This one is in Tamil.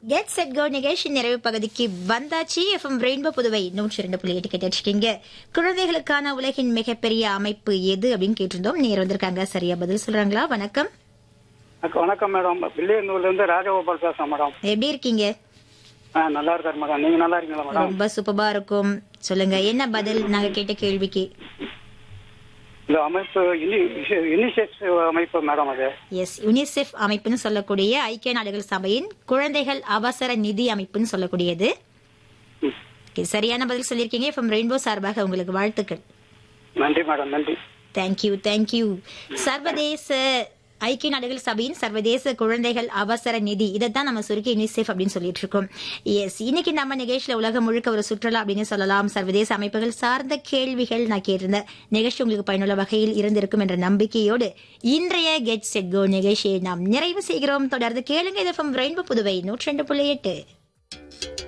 கெட் செட் கோ நிகழ்ச்சி நிறைவு பகுதிக்கு வந்தாச்சு எஃப்எம் ரெயின்போ புதுவை நூற்றி இரண்டு புள்ளி எட்டு கேட்டிருக்கீங்க குழந்தைகளுக்கான உலகின் மிகப்பெரிய அமைப்பு எது அப்படின்னு கேட்டிருந்தோம் நேர் வந்திருக்காங்க சரியா பதில் சொல்றாங்களா வணக்கம் அக்கா, வணக்கம் மேடம் வில்லியனூர்ல இருந்து ராஜகோபால் பேசுறேன் மேடம் எப்படி இருக்கீங்க ஆ, நல்லா இருக்காரு மேடம் நீங்க நல்லா இருக்கீங்களா மேடம் ரொம்ப சூப்பரா இருக்கும் சொல்லுங்க என்ன பதில் நாங்க கேட்ட கேள்விக்கு இந்த அமைப்பு யூனிசெஃப் அமைப்பு மேடம் அது எஸ் யுனிசெஃப் அமைப்புன்னு சொல்லக்கூடிய ஐக்கிய நாடுகள் சபையின் குழந்தைகள் அவசர நிதி அமைப்புன்னு சொல்லக்கூடியது ம். Okay, சரியான பதில் சொல்லியிருக்கீங்க எஃப்எம் ரெயின்போ சார்பாக உங்களுக்கு வாழ்த்துக்கள் நன்றி மேடம் நன்றி தேங்க்யூ தேங்க்யூ சர்வதேச ஐக்கிய நாடுகள் சபையின் சர்வதேச குழந்தைகள் அவசர நிதி இதைத்தான் நம்ம சுருக்கி யூனிசெஃப் அப்படின்னு சொல்லிட்டு இருக்கோம் எஸ் இன்னைக்கு நம்ம நிகழ்ச்சியில உலகம் முழுக்க ஒரு சுற்றுலா அப்படின்னு சொல்லலாம் சர்வதேச அமைப்புகள் சார்ந்த கேள்விகள் நான் கேட்டிருந்தேன் நிகழ்ச்சி உங்களுக்கு பயனுள்ள வகையில் இருந்திருக்கும் என்ற நம்பிக்கையோடு இன்றைய கெட் செட் கோ நிகழ்ச்சியை நாம் நிறைவு செய்கிறோம் தொடர்ந்து கேளுங்க இது ரெயின்போ புதுவை நூற்றி ரெண்டு புள்ளி எட்டு